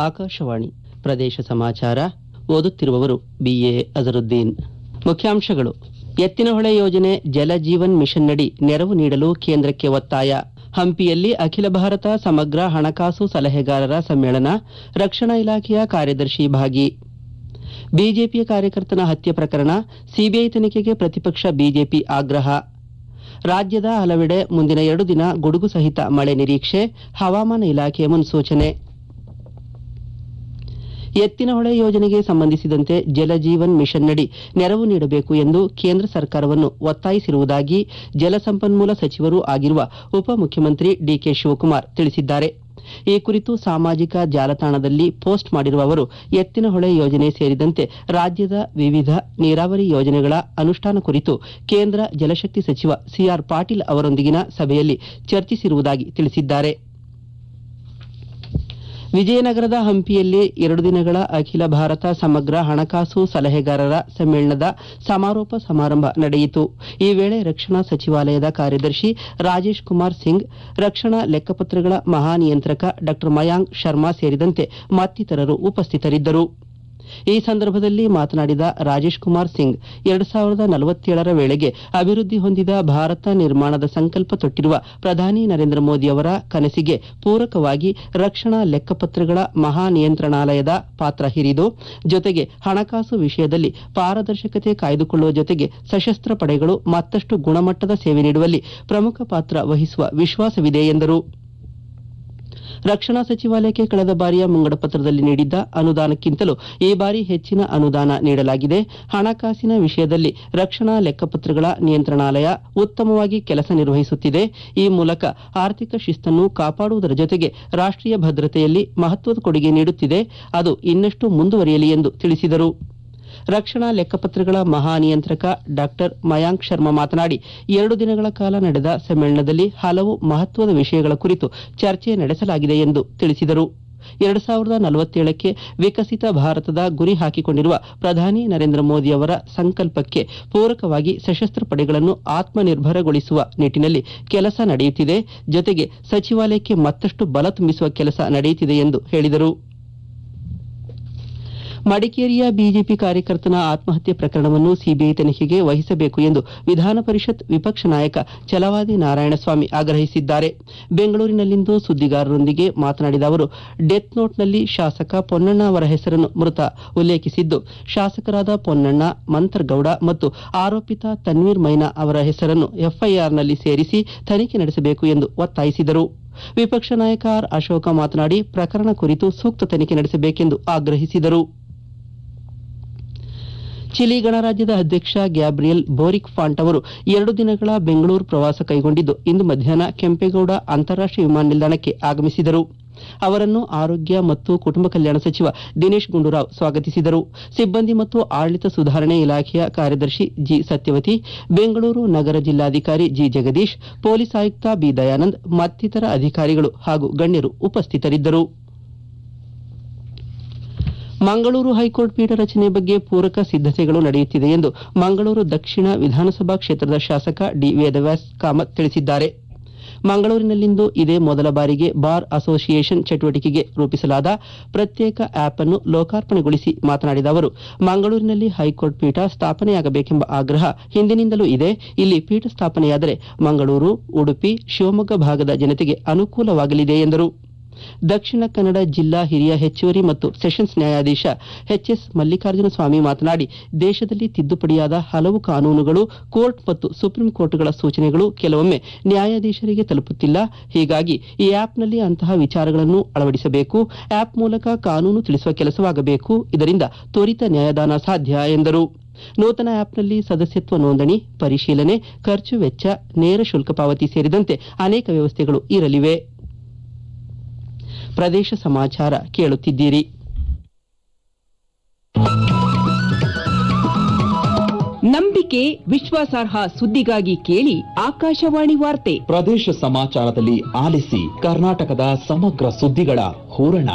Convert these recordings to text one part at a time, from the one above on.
ಆಕಾಶವಾಣಿ ಪ್ರದೇಶ ಸಮಾಚಾರ ಓದುತ್ತಿರುವವರು ಬಿಎ ಅಜರುದ್ದೀನ್ ಮುಖ್ಯಾಂಶಗಳು ಎತ್ತಿನಹೊಳೆ ಯೋಜನೆ ಜಲಜೀವನ್ ಮಿಷನ್ನಡಿ ನೆರವು ನೀಡಲು ಕೇಂದ್ರಕ್ಕೆ ಒತ್ತಾಯ ಹಂಪಿಯಲ್ಲಿ ಅಖಿಲ ಭಾರತ ಸಮಗ್ರ ಹಣಕಾಸು ಸಲಹೆಗಾರರ ಸಮ್ಮೇಳನ ರಕ್ಷಣಾ ಇಲಾಖೆಯ ಕಾರ್ಯದರ್ಶಿ ಭಾಗಿ ಬಿಜೆಪಿಯ ಕಾರ್ಯಕರ್ತನ ಹತ್ಯೆ ಪ್ರಕರಣ ಸಿಬಿಐ ತನಿಖೆಗೆ ಪ್ರತಿಪಕ್ಷ ಬಿಜೆಪಿ ಆಗ್ರಹ ರಾಜ್ಯದ ಹಲವೆಡೆ ಮುಂದಿನ ಎರಡು ದಿನ ಗುಡುಗು ಸಹಿತ ಮಳೆ ನಿರೀಕ್ಷೆ ಹವಾಮಾನ ಇಲಾಖೆ ಮುನ್ಸೂಚನೆ ಎತ್ತಿನಹೊಳೆ ಯೋಜನೆಗೆ ಸಂಬಂಧಿಸಿದಂತೆ ಜಲಜೀವನ್ ಮಿಷನ್ನಡಿ ನೆರವು ನೀಡಬೇಕು ಎಂದು ಕೇಂದ್ರ ಸರ್ಕಾರವನ್ನು ಒತ್ತಾಯಿಸಿರುವುದಾಗಿ ಜಲಸಂಪನ್ಮೂಲ ಸಚಿವರೂ ಆಗಿರುವ ಉಪಮುಖ್ಯಮಂತ್ರಿ ಡಿಕೆ ಶಿವಕುಮಾರ್ ತಿಳಿಸಿದ್ದಾರೆ ಈ ಕುರಿತು ಸಾಮಾಜಿಕ ಜಾಲತಾಣದಲ್ಲಿ ಪೋಸ್ಟ್ ಮಾಡಿರುವ ಅವರು ಎತ್ತಿನಹೊಳೆ ಯೋಜನೆ ಸೇರಿದಂತೆ ರಾಜ್ಯದ ವಿವಿಧ ನೀರಾವರಿ ಯೋಜನೆಗಳ ಅನುಷ್ಠಾನ ಕುರಿತು ಕೇಂದ್ರ ಜಲಶಕ್ತಿ ಸಚಿವ ಸಿಆರ್ ಪಾಟೀಲ್ ಅವರೊಂದಿಗಿನ ಸಭೆಯಲ್ಲಿ ಚರ್ಚಿಸಿರುವುದಾಗಿ ತಿಳಿಸಿದ್ದಾರೆ ವಿಜಯನಗರದ ಹಂಪಿಯಲ್ಲಿ ಎರಡು ದಿನಗಳ ಅಖಿಲ ಭಾರತ ಸಮಗ್ರ ಹಣಕಾಸು ಸಲಹೆಗಾರರ ಸಮ್ಮೇಳನದ ಸಮಾರೋಪ ಸಮಾರಂಭ ನಡೆಯಿತು ಈ ವೇಳೆ ರಕ್ಷಣಾ ಸಚಿವಾಲಯದ ಕಾರ್ಯದರ್ಶಿ ರಾಜೇಶ್ ಕುಮಾರ್ ಸಿಂಗ್ ರಕ್ಷಣಾ ಲೆಕ್ಕಪತ್ರಗಳ ಮಹಾನಿಯಂತ್ರಕ ಡಾ ಮಯಾಂಕ್ ಶರ್ಮಾ ಸೇರಿದಂತೆ ಮತ್ತಿತರರು ಉಪಸ್ಥಿತರಿದ್ದರು ಈ ಸಂದರ್ಭದಲ್ಲಿ ಮಾತನಾಡಿದ ರಾಜೇಶ್ ಕುಮಾರ್ ಸಿಂಗ್ ಎರಡು ಸಾವಿರದ ನಲವತ್ತೇಳರ ವೇಳೆಗೆ ಅಭಿವೃದ್ಧಿ ಹೊಂದಿದ ಭಾರತ ನಿರ್ಮಾಣದ ಸಂಕಲ್ಪ ತೊಟ್ಟಿರುವ ಪ್ರಧಾನಿ ನರೇಂದ್ರ ಮೋದಿ ಅವರ ಕನಸಿಗೆ ಪೂರಕವಾಗಿ ರಕ್ಷಣಾ ಲೆಕ್ಕಪತ್ರಗಳ ಮಹಾನಿಯಂತ್ರಣಾಲಯದ ಪಾತ್ರ ಹಿರಿದು ಜೊತೆಗೆ ಹಣಕಾಸು ವಿಷಯದಲ್ಲಿ ಪಾರದರ್ಶಕತೆ ಕಾಯ್ದುಕೊಳ್ಳುವ ಜೊತೆಗೆ ಸಶಸ್ತ್ರ ಪಡೆಗಳು ಮತ್ತಷ್ಟು ಗುಣಮಟ್ಟದ ಸೇವೆ ನೀಡುವಲ್ಲಿ ಪ್ರಮುಖ ಪಾತ್ರ ವಹಿಸುವ ವಿಶ್ವಾಸವಿದೆ ಎಂದರು ರಕ್ಷಣಾ ಸಚಿವಾಲಯಕ್ಕೆ ಕಳೆದ ಬಾರಿಯ ಮುಂಗಡ ಪತ್ರದಲ್ಲಿ ನೀಡಿದ್ದ ಅನುದಾನಕ್ಕಿಂತಲೂ ಈ ಬಾರಿ ಹೆಚ್ಚಿನ ಅನುದಾನ ನೀಡಲಾಗಿದೆ ಹಣಕಾಸಿನ ವಿಷಯದಲ್ಲಿ ರಕ್ಷಣಾ ಲೆಕ್ಕಪತ್ರಗಳ ನಿಯಂತ್ರಣಾಲಯ ಉತ್ತಮವಾಗಿ ಕೆಲಸ ನಿರ್ವಹಿಸುತ್ತಿದೆ ಈ ಮೂಲಕ ಆರ್ಥಿಕ ಶಿಸ್ತನ್ನು ಕಾಪಾಡುವುದರ ಜೊತೆಗೆ ರಾಷ್ಟೀಯ ಭದ್ರತೆಯಲ್ಲಿ ಮಹತ್ವದ ಕೊಡುಗೆ ನೀಡುತ್ತಿದೆ ಅದು ಇನ್ನಷ್ಟು ಮುಂದುವರಿಯಲಿ ಎಂದು ತಿಳಿಸಿದರು ರಕ್ಷಣಾ ಲೆಕ್ಕಪತ್ರಗಳ ಮಹಾನಿಯಂತ್ರಕ ಡಾಕ್ಟರ್ ಮಯಾಂಕ್ ಶರ್ಮಾ ಮಾತನಾಡಿ ಎರಡು ದಿನಗಳ ಕಾಲ ನಡೆದ ಸಮ್ಮೇಳನದಲ್ಲಿ ಹಲವು ಮಹತ್ವದ ವಿಷಯಗಳ ಕುರಿತು ಚರ್ಚೆ ನಡೆಸಲಾಗಿದೆ ಎಂದು ತಿಳಿಸಿದರು ಎರಡು ಸಾವಿರದ ನಲವತ್ತೇಳಕ್ಕೆ ವಿಕಸಿತ ಭಾರತದ ಗುರಿ ಹಾಕಿಕೊಂಡಿರುವ ಪ್ರಧಾನಿ ನರೇಂದ್ರ ಮೋದಿ ಅವರ ಸಂಕಲ್ಪಕ್ಕೆ ಪೂರಕವಾಗಿ ಸಶಸ್ತ್ರ ಪಡೆಗಳನ್ನು ಆತ್ಮನಿರ್ಭರಗೊಳಿಸುವ ನಿಟ್ಟಿನಲ್ಲಿ ಕೆಲಸ ನಡೆಯುತ್ತಿದೆ ಜೊತೆಗೆ ಸಚಿವಾಲಯಕ್ಕೆ ಮತ್ತಷ್ಟು ಬಲ ತುಂಬಿಸುವ ಕೆಲಸ ನಡೆಯುತ್ತಿದೆ ಎಂದು ಹೇಳಿದರು ಮಡಿಕೇರಿಯ ಬಿಜೆಪಿ ಕಾರ್ಯಕರ್ತನ ಆತ್ಮಹತ್ಯೆ ಪ್ರಕರಣವನ್ನು ಸಿಬಿಐ ತನಿಖೆಗೆ ವಹಿಸಬೇಕು ಎಂದು ವಿಧಾನ ಪರಿಷತ್ ವಿಪಕ್ಷ ನಾಯಕ ಛಲವಾದಿ ನಾರಾಯಣಸ್ವಾಮಿ ಆಗ್ರಹಿಸಿದ್ದಾರೆ ಬೆಂಗಳೂರಿನಲ್ಲಿಂದು ಸುದ್ದಿಗಾರರೊಂದಿಗೆ ಮಾತನಾಡಿದ ಅವರು ಡೆತ್ ನೋಟ್ನಲ್ಲಿ ಶಾಸಕ ಪೊನ್ನಣ್ಣ ಅವರ ಹೆಸರನ್ನು ಮೃತ ಉಲ್ಲೇಖಿಸಿದ್ದು ಶಾಸಕರಾದ ಪೊನ್ನಣ್ಣ ಮಂತರ್ಗೌಡ ಮತ್ತು ಆರೋಪಿತ ತನ್ವೀರ್ ಮೈನಾ ಅವರ ಹೆಸರನ್ನು ಎಫ್ಐಆರ್ನಲ್ಲಿ ಸೇರಿಸಿ ತನಿಖೆ ನಡೆಸಬೇಕು ಎಂದು ಒತ್ತಾಯಿಸಿದರು ವಿಪಕ್ಷ ನಾಯಕ ಆರ್ ಅಶೋಕ ಮಾತನಾಡಿ ಪ್ರಕರಣ ಕುರಿತು ಸೂಕ್ತ ತನಿಖೆ ನಡೆಸಬೇಕೆಂದು ಆಗ್ರಹಿಸಿದರು ಚಿಲಿ ಗಣರಾಜ್ಯದ ಅಧ್ಯಕ್ಷ ಗ್ಯಾಬ್ರಿಯಲ್ ಬೋರಿಕ್ ಫಾಂಟ್ ಅವರು ಎರಡು ದಿನಗಳ ಬೆಂಗಳೂರು ಪ್ರವಾಸ ಕೈಗೊಂಡಿದ್ದು ಇಂದು ಮಧ್ಯಾಹ್ನ ಕೆಂಪೇಗೌಡ ಅಂತಾರಾಷ್ಟೀಯ ವಿಮಾನ ನಿಲ್ದಾಣಕ್ಕೆ ಆಗಮಿಸಿದರು ಅವರನ್ನು ಆರೋಗ್ಯ ಮತ್ತು ಕುಟುಂಬ ಕಲ್ಯಾಣ ಸಚಿವ ದಿನೇಶ್ ಗುಂಡೂರಾವ್ ಸ್ವಾಗತಿಸಿದರು ಸಿಬ್ಬಂದಿ ಮತ್ತು ಆಡಳಿತ ಸುಧಾರಣೆ ಇಲಾಖೆಯ ಕಾರ್ಯದರ್ಶಿ ಜಿ ಸತ್ಯವತಿ ಬೆಂಗಳೂರು ನಗರ ಜಿಲ್ಲಾಧಿಕಾರಿ ಜಿ ಜಗದೀಶ್ ಪೊಲೀಸ್ ಆಯುಕ್ತ ಬಿ ದಯಾನಂದ್ ಮತ್ತಿತರ ಅಧಿಕಾರಿಗಳು ಹಾಗೂ ಗಣ್ಯರು ಉಪಸ್ಥಿತರಿದ್ದರು ಮಂಗಳೂರು ಹೈಕೋರ್ಟ್ ಪೀಠ ರಚನೆ ಬಗ್ಗೆ ಪೂರಕ ಸಿದ್ದತೆಗಳು ನಡೆಯುತ್ತಿದೆ ಎಂದು ಮಂಗಳೂರು ದಕ್ಷಿಣ ವಿಧಾನಸಭಾ ಕ್ಷೇತ್ರದ ಶಾಸಕ ಡಿ ವೇದವ್ಯಾಸ್ ಕಾಮತ್ ತಿಳಿಸಿದ್ದಾರೆ ಮಂಗಳೂರಿನಲ್ಲಿಂದು ಇದೇ ಮೊದಲ ಬಾರಿಗೆ ಬಾರ್ ಅಸೋಸಿಯೇಷನ್ ಚಟುವಟಿಕೆಗೆ ರೂಪಿಸಲಾದ ಪ್ರತ್ಯೇಕ ಆಪ್ ಅನ್ನು ಲೋಕಾರ್ಪಣೆಗೊಳಿಸಿ ಮಾತನಾಡಿದ ಅವರು ಮಂಗಳೂರಿನಲ್ಲಿ ಹೈಕೋರ್ಟ್ ಪೀಠ ಸ್ಥಾಪನೆಯಾಗಬೇಕೆಂಬ ಆಗ್ರಹ ಹಿಂದಿನಿಂದಲೂ ಇದೆ ಇಲ್ಲಿ ಪೀಠ ಸ್ಥಾಪನೆಯಾದರೆ ಮಂಗಳೂರು ಉಡುಪಿ ಶಿವಮೊಗ್ಗ ಭಾಗದ ಜನತೆಗೆ ಅನುಕೂಲವಾಗಲಿದೆ ಎಂದರು ದಕ್ಷಿಣ ಕನ್ನಡ ಜಿಲ್ಲಾ ಹಿರಿಯ ಹೆಚ್ಚುವರಿ ಮತ್ತು ಸೆಷನ್ಸ್ ನ್ಯಾಯಾಧೀಶ ಎಚ್ಎಸ್ ಮಲ್ಲಿಕಾರ್ಜುನ ಸ್ವಾಮಿ ಮಾತನಾಡಿ ದೇಶದಲ್ಲಿ ತಿದ್ದುಪಡಿಯಾದ ಹಲವು ಕಾನೂನುಗಳು ಕೋರ್ಟ್ ಮತ್ತು ಸುಪ್ರೀಂ ಕೋರ್ಟ್ಗಳ ಸೂಚನೆಗಳು ಕೆಲವೊಮ್ಮೆ ನ್ಯಾಯಾಧೀಶರಿಗೆ ತಲುಪುತ್ತಿಲ್ಲ ಹೀಗಾಗಿ ಈ ಆಪ್ನಲ್ಲಿ ಅಂತಹ ವಿಚಾರಗಳನ್ನು ಅಳವಡಿಸಬೇಕು ಆಪ್ ಮೂಲಕ ಕಾನೂನು ತಿಳಿಸುವ ಕೆಲಸವಾಗಬೇಕು ಇದರಿಂದ ತ್ವರಿತ ನ್ಯಾಯದಾನ ಸಾಧ್ಯ ಎಂದರು ನೂತನ ಆಪ್ನಲ್ಲಿ ಸದಸ್ಯತ್ವ ನೋಂದಣಿ ಪರಿಶೀಲನೆ ಖರ್ಚು ವೆಚ್ಚ ನೇರ ಶುಲ್ಕ ಪಾವತಿ ಸೇರಿದಂತೆ ಅನೇಕ ವ್ಯವಸ್ಥೆಗಳು ಇರಲಿವೆ ಪ್ರದೇಶ ಸಮಾಚಾರ ಕೇಳುತ್ತಿದ್ದೀರಿ ನಂಬಿಕೆ ವಿಶ್ವಾಸಾರ್ಹ ಸುದ್ದಿಗಾಗಿ ಕೇಳಿ ಆಕಾಶವಾಣಿ ವಾರ್ತೆ ಪ್ರದೇಶ ಸಮಾಚಾರದಲ್ಲಿ ಆಲಿಸಿ ಕರ್ನಾಟಕದ ಸಮಗ್ರ ಸುದ್ದಿಗಳ ಹೂರಣ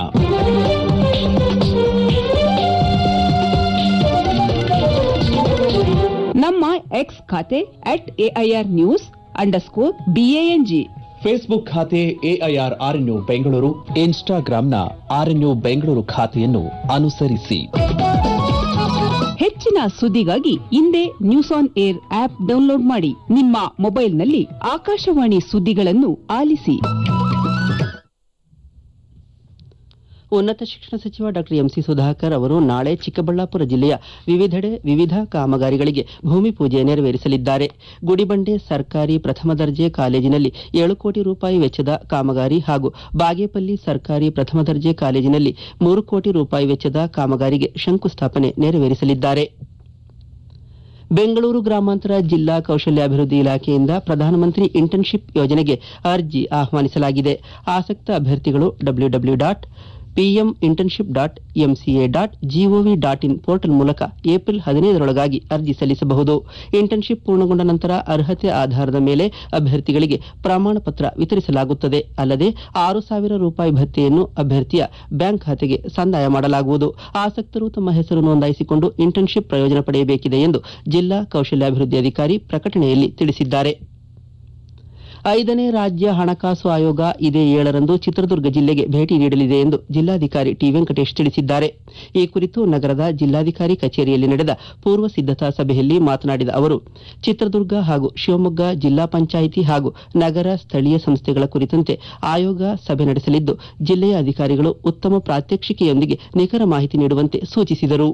ನಮ್ಮ ಎಕ್ಸ್ ಖಾತೆ at AIR news underscore BANG Facebook ಖಾತೆ ಎಐಆರ್ ಆರ್ಎನ್ಯು ಬೆಂಗಳೂರು ಇನ್ಸ್ಟಾಗ್ರಾಂನ ಆರ್ಎನ್ಯು ಬೆಂಗಳೂರು ಖಾತೆಯನ್ನು ಅನುಸರಿಸಿ ಹೆಚ್ಚಿನ ಸುದ್ದಿಗಾಗಿ ಹಿಂದೆ news on air app download ಮಾಡಿ ನಿಮ್ಮ ಮೊಬೈಲ್ನಲ್ಲಿ ಆಕಾಶವಾಣಿ ಸುದ್ದಿಗಳನ್ನು ಆಲಿಸಿ ಉನ್ನತ ಶಿಕ್ಷಣ ಸಚಿವ ಡಾಕ್ಟರ್ ಎಂಸಿ ಸುಧಾಕರ್ ಅವರು ನಾಳೆ ಚಿಕ್ಕಬಳ್ಳಾಪುರ ಜಿಲ್ಲೆಯ ವಿವಿಧೆಡೆ ವಿವಿಧ ಕಾಮಗಾರಿಗಳಿಗೆ ಭೂಮಿ ಪೂಜೆ ನೆರವೇರಿಸಲಿದ್ದಾರೆ ಗುಡಿಬಂಡೆ ಸರ್ಕಾರಿ ಪ್ರಥಮ ದರ್ಜೆ ಕಾಲೇಜಿನಲ್ಲಿ ಏಳು ಕೋಟಿ ರೂಪಾಯಿ ವೆಚ್ಚದ ಕಾಮಗಾರಿ ಹಾಗೂ ಬಾಗೇಪಲ್ಲಿ ಸರ್ಕಾರಿ ಪ್ರಥಮ ದರ್ಜೆ ಕಾಲೇಜಿನಲ್ಲಿ ಮೂರು ಕೋಟಿ ರೂಪಾಯಿ ವೆಚ್ಚದ ಕಾಮಗಾರಿಗೆ ಶಂಕುಸ್ಥಾಪನೆ ನೆರವೇರಿಸಲಿದ್ದಾರೆ ಬೆಂಗಳೂರು ಗ್ರಾಮಾಂತರ ಜಿಲ್ಲಾ ಕೌಶಲ್ಯಾಭಿವೃದ್ಧಿ ಇಲಾಖೆಯಿಂದ ಪ್ರಧಾನಮಂತ್ರಿ ಇಂಟರ್ನ್ಶಿಪ್ ಯೋಜನೆಗೆ ಅರ್ಜಿ ಆಹ್ವಾನಿಸಲಾಗಿದೆ ಆಸಕ್ತ ಅಭ್ಯರ್ಥಿಗಳು W W dot PM internship dot MCA dot GOV dot in portal ಮೂಲಕ ಏಪ್ರಿಲ್ ಹದಿನೈದರೊಳಗಾಗಿ ಅರ್ಜಿ ಸಲ್ಲಿಸಬಹುದು ಇಂಟರ್ನ್ಶಿಪ್ ಪೂರ್ಣಗೊಂಡ ನಂತರ ಅರ್ಹತೆ ಆಧಾರದ ಮೇಲೆ ಅಭ್ಯರ್ಥಿಗಳಿಗೆ ಪ್ರಮಾಣ ಪತ್ರ ವಿತರಿಸಲಾಗುತ್ತದೆ ಅಲ್ಲದೆ ಆರು ಸಾವಿರ ರೂಪಾಯಿ ಭತ್ಯೆಯನ್ನು ಅಭ್ಯರ್ಥಿಯ ಬ್ಯಾಂಕ್ ಖಾತೆಗೆ ಸಂದಾಯ ಮಾಡಲಾಗುವುದು ಆಸಕ್ತರು ತಮ್ಮ ಹೆಸರು ನೋಂದಾಯಿಸಿಕೊಂಡು ಇಂಟರ್ನ್ಶಿಪ್ ಪ್ರಯೋಜನ ಪಡೆಯಬೇಕಿದೆ ಎಂದು ಜಿಲ್ಲಾ ಕೌಶಲ್ಯಾಭಿವೃದ್ಧಿ ಅಧಿಕಾರಿ ಪ್ರಕಟಣೆಯಲ್ಲಿ ತಿಳಿಸಿದ್ದಾರೆ ಐದನೇ ರಾಜ್ಯ ಹಣಕಾಸು ಆಯೋಗ ಇದೇ ಏಳರಂದು ಚಿತ್ರದುರ್ಗ ಜಿಲ್ಲೆಗೆ ಭೇಟಿ ನೀಡಲಿದೆ ಎಂದು ಜಿಲ್ಲಾಧಿಕಾರಿ ಟಿ ವೆಂಕಟೇಶ್ ತಿಳಿಸಿದ್ದಾರೆ ಈ ಕುರಿತು ನಗರದ ಜಿಲ್ಲಾಧಿಕಾರಿ ಕಚೇರಿಯಲ್ಲಿ ನಡೆದ ಪೂರ್ವ ಸಿದ್ದತಾ ಸಭೆಯಲ್ಲಿ ಮಾತನಾಡಿದ ಅವರು ಚಿತ್ರದುರ್ಗ ಹಾಗೂ ಶಿವಮೊಗ್ಗ ಜಿಲ್ಲಾ ಪಂಚಾಯಿತಿ ಹಾಗೂ ನಗರ ಸ್ಥಳೀಯ ಸಂಸ್ಥೆಗಳ ಕುರಿತಂತೆ ಆಯೋಗ ಸಭೆ ನಡೆಸಲಿದ್ದು ಜಿಲ್ಲೆಯ ಅಧಿಕಾರಿಗಳು ಉತ್ತಮ ಪ್ರಾತ್ಯಕ್ಷಿಕೆಯೊಂದಿಗೆ ನಿಖರ ಮಾಹಿತಿ ನೀಡುವಂತೆ ಸೂಚಿಸಿದರು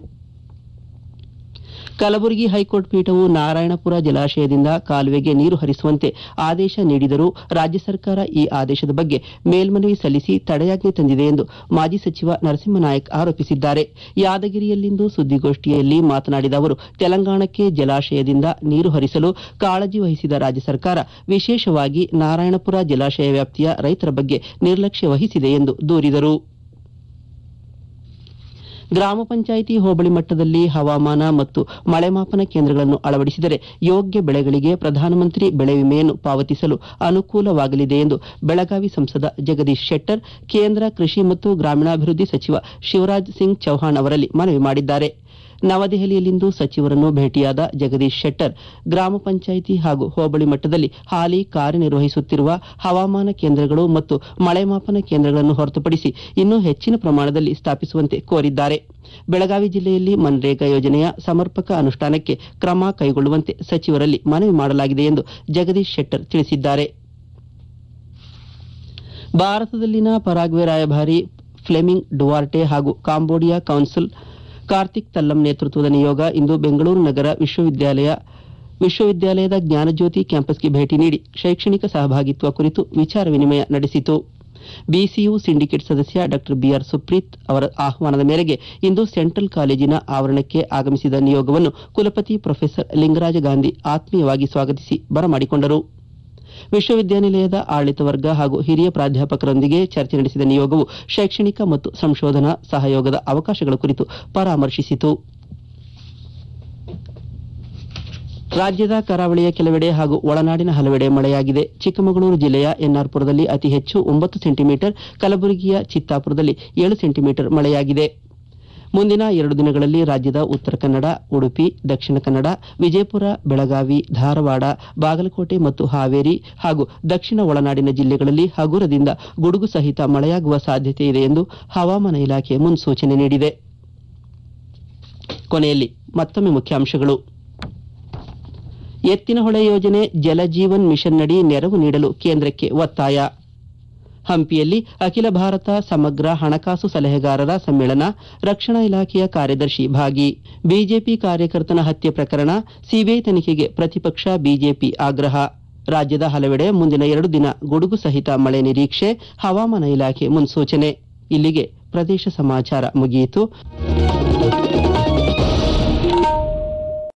ಕಲಬುರಗಿ ಹೈಕೋರ್ಟ್ ಪೀಠವು ನಾರಾಯಣಪುರ ಜಲಾಶಯದಿಂದ ಕಾಲುವೆಗೆ ನೀರು ಹರಿಸುವಂತೆ ಆದೇಶ ನೀಡಿದರೂ ರಾಜ್ಯ ಸರ್ಕಾರ ಈ ಆದೇಶದ ಬಗ್ಗೆ ಮೇಲ್ಮನವಿ ಸಲ್ಲಿಸಿ ತಡೆಯಾಜ್ಞೆ ತಂದಿದೆ ಎಂದು ಮಾಜಿ ಸಚಿವ ನರಸಿಂಹನಾಯಕ್ ಆರೋಪಿಸಿದ್ದಾರೆ ಯಾದಗಿರಿಯಲ್ಲಿಂದು ಸುದ್ದಿಗೋಷ್ಠಿಯಲ್ಲಿ ಮಾತನಾಡಿದ ಅವರು ತೆಲಂಗಾಣಕ್ಕೆ ಜಲಾಶಯದಿಂದ ನೀರು ಹರಿಸಲು ಕಾಳಜಿ ವಹಿಸಿದ ರಾಜ್ಯ ಸರ್ಕಾರ ವಿಶೇಷವಾಗಿ ನಾರಾಯಣಪುರ ಜಲಾಶಯ ವ್ಯಾಪ್ತಿಯ ರೈತರ ಬಗ್ಗೆ ನಿರ್ಲಕ್ಷ್ಯ ವಹಿಸಿದೆ ಎಂದು ದೂರಿದರು ಗ್ರಾಮ ಪಂಚಾಯಿತಿ ಹೋಬಳಿ ಮಟ್ಟದಲ್ಲಿ ಹವಾಮಾನ ಮತ್ತು ಮಳೆ ಮಾಪನ ಕೇಂದ್ರಗಳನ್ನು ಅಳವಡಿಸಿದರೆ ಯೋಗ್ಯ ಬೆಳೆಗಳಿಗೆ ಪ್ರಧಾನಮಂತ್ರಿ ಬೆಳೆ ವಿಮೆಯನ್ನು ಪಾವತಿಸಲು ಅನುಕೂಲವಾಗಲಿದೆ ಎಂದು ಬೆಳಗಾವಿ ಸಂಸದ ಜಗದೀಶ್ ಶೆಟ್ಟರ್ ಕೇಂದ್ರ ಕೃಷಿ ಮತ್ತು ಗ್ರಾಮೀಣಾಭಿವೃದ್ಧಿ ಸಚಿವ ಶಿವರಾಜ್ ಸಿಂಗ್ ಚೌಹಾಣ್ ಅವರಲ್ಲಿ ಮನವಿ ಮಾಡಿದ್ದಾರೆ ನವದೆಹಲಿಯಲ್ಲಿಂದು ಸಚಿವರನ್ನು ಭೇಟಿಯಾದ ಜಗದೀಶ್ ಶೆಟ್ಟರ್ ಗ್ರಾಮ ಪಂಚಾಯಿತಿ ಹಾಗೂ ಹೋಬಳಿ ಮಟ್ಟದಲ್ಲಿ ಹಾಲಿ ಕಾರ್ಯನಿರ್ವಹಿಸುತ್ತಿರುವ ಹವಾಮಾನ ಕೇಂದ್ರಗಳು ಮತ್ತು ಮಳೆ ಮಾಪನ ಕೇಂದ್ರಗಳನ್ನು ಹೊರತುಪಡಿಸಿ ಇನ್ನೂ ಹೆಚ್ಚಿನ ಪ್ರಮಾಣದಲ್ಲಿ ಸ್ಥಾಪಿಸುವಂತೆ ಕೋರಿದ್ದಾರೆ ಬೆಳಗಾವಿ ಜಿಲ್ಲೆಯಲ್ಲಿ ಮನ್ರೇಗಾ ಯೋಜನೆಯ ಸಮರ್ಪಕ ಅನುಷ್ಠಾನಕ್ಕೆ ಕ್ರಮ ಕೈಗೊಳ್ಳುವಂತೆ ಸಚಿವರಲ್ಲಿ ಮನವಿ ಮಾಡಲಾಗಿದೆ ಎಂದು ಜಗದೀಶ್ ಶೆಟ್ಟರ್ ತಿಳಿಸಿದ್ದಾರೆ ಭಾರತದಲ್ಲಿನ ಪರಾಗ್ವೆ ರಾಯಭಾರಿ ಫ್ಲೆಮಿಂಗ್ ಡುವಾರ್ಟೆ ಹಾಗೂ ಕಾಂಬೋಡಿಯಾ ಕೌನ್ಸಿಲ್ ಕಾರ್ತಿಕ್ ತಲ್ಲಂ ನೇತೃತ್ವದ ನಿಯೋಗ ಇಂದು ಬೆಂಗಳೂರು ನಗರ ವಿಶ್ವವಿದ್ಯಾಲಯ ವಿಶ್ವವಿದ್ಯಾಲಯದ ಜ್ಞಾನಜ್ಯೋತಿ ಕ್ಯಾಂಪಸ್ಗೆ ಭೇಟಿ ನೀಡಿ ಶೈಕ್ಷಣಿಕ ಸಹಭಾಗಿತ್ವ ಕುರಿತು ವಿಚಾರ ವಿನಿಮಯ ನಡೆಸಿತು ಬಿಸಿಯು ಸಿಂಡಿಕೇಟ್ ಸದಸ್ಯ ಡಾಕ್ಟರ್ ಬಿಆರ್ ಸುಪ್ರೀತ್ ಅವರ ಆಹ್ವಾನದ ಮೇರೆಗೆ ಇಂದು ಸೆಂಟ್ರಲ್ ಕಾಲೇಜಿನ ಆವರಣಕ್ಕೆ ಆಗಮಿಸಿದ ನಿಯೋಗವನ್ನು ಕುಲಪತಿ ಪ್ರೊಫೆಸರ್ ಲಿಂಗರಾಜ ಗಾಂಧಿ ಆತ್ಮೀಯವಾಗಿ ಸ್ವಾಗತಿಸಿ ಬರಮಾಡಿಕೊಂಡರು ವಿಶ್ವವಿದ್ಯಾನಿಲಯದ ಆಡಳಿತ ವರ್ಗ ಹಾಗೂ ಹಿರಿಯ ಪ್ರಾಧ್ಯಾಪಕರೊಂದಿಗೆ ಚರ್ಚೆ ನಡೆಸಿದ ನಿಯೋಗವು ಶೈಕ್ಷಣಿಕ ಮತ್ತು ಸಂಶೋಧನಾ ಸಹಯೋಗದ ಅವಕಾಶಗಳ ಕುರಿತು ಪರಾಮರ್ಶಿಸಿತು ರಾಜ್ಯದ ಕರಾವಳಿಯ ಕೆಲವೆಡೆ ಹಾಗೂ ಒಳನಾಡಿನ ಹಲವೆಡೆ ಮಳೆಯಾಗಿದೆ ಚಿಕ್ಕಮಗಳೂರು ಜಿಲ್ಲೆಯ ಎನ್ಆರ್ಪುರದಲ್ಲಿ ಅತಿ ಹೆಚ್ಚು ಒಂಬತ್ತು ಸೆಂಟಿಮೀಟರ್ ಕಲಬುರಗಿಯ ಚಿತ್ತಾಪುರದಲ್ಲಿ ಏಳು ಸೆಂಟಿಮೀಟರ್ ಮಳೆಯಾಗಿದೆ ಮುಂದಿನ ಎರಡು ದಿನಗಳಲ್ಲಿ ರಾಜ್ಯದ ಉತ್ತರ ಕನ್ನಡ ಉಡುಪಿ ದಕ್ಷಿಣ ಕನ್ನಡ ವಿಜಯಪುರ ಬೆಳಗಾವಿ ಧಾರವಾಡ ಬಾಗಲಕೋಟೆ ಮತ್ತು ಹಾವೇರಿ ಹಾಗೂ ದಕ್ಷಿಣ ಒಳನಾಡಿನ ಜಿಲ್ಲೆಗಳಲ್ಲಿ ಹಗುರದಿಂದ ಗುಡುಗು ಸಹಿತ ಮಳೆಯಾಗುವ ಸಾಧ್ಯತೆ ಇದೆ ಎಂದು ಹವಾಮಾನ ಇಲಾಖೆ ಮುನ್ಸೂಚನೆ ನೀಡಿದೆ ಕೊನೆಯಲ್ಲಿ ಮತ್ತೊಮ್ಮೆ ಮುಖ್ಯಾಂಶಗಳು ಎತ್ತಿನಹೊಳೆ ಯೋಜನೆ ಜಲಜೀವನ್ ಮಿಷನ್ನಡಿ ನೆರವು ನೀಡಲು ಕೇಂದ್ರಕ್ಕೆ ಒತ್ತಾಯ ಹಂಪಿಯಲ್ಲಿ ಅಖಿಲ ಭಾರತ ಸಮಗ್ರ ಹಣಕಾಸು ಸಲಹೆಗಾರರ ಸಮ್ಮೇಳನ ರಕ್ಷಣಾ ಇಲಾಖೆಯ ಕಾರ್ಯದರ್ಶಿ ಭಾಗಿ ಬಿಜೆಪಿ ಕಾರ್ಯಕರ್ತನ ಹತ್ಯೆ ಪ್ರಕರಣ ಸಿಬಿಐ ತನಿಖೆಗೆ ಪ್ರತಿಪಕ್ಷ ಬಿಜೆಪಿ ಆಗ್ರಹ ರಾಜ್ಯದ ಹಲವೆಡೆ ಮುಂದಿನ ಎರಡು ದಿನ ಗುಡುಗು ಸಹಿತ ಮಳೆ ನಿರೀಕ್ಷೆ ಹವಾಮಾನ ಇಲಾಖೆ ಮುನ್ಸೂಚನೆ ಇಲ್ಲಿಗೆ ಪ್ರದೇಶ ಸಮಾಚಾರ ಮುಗಿಯಿತು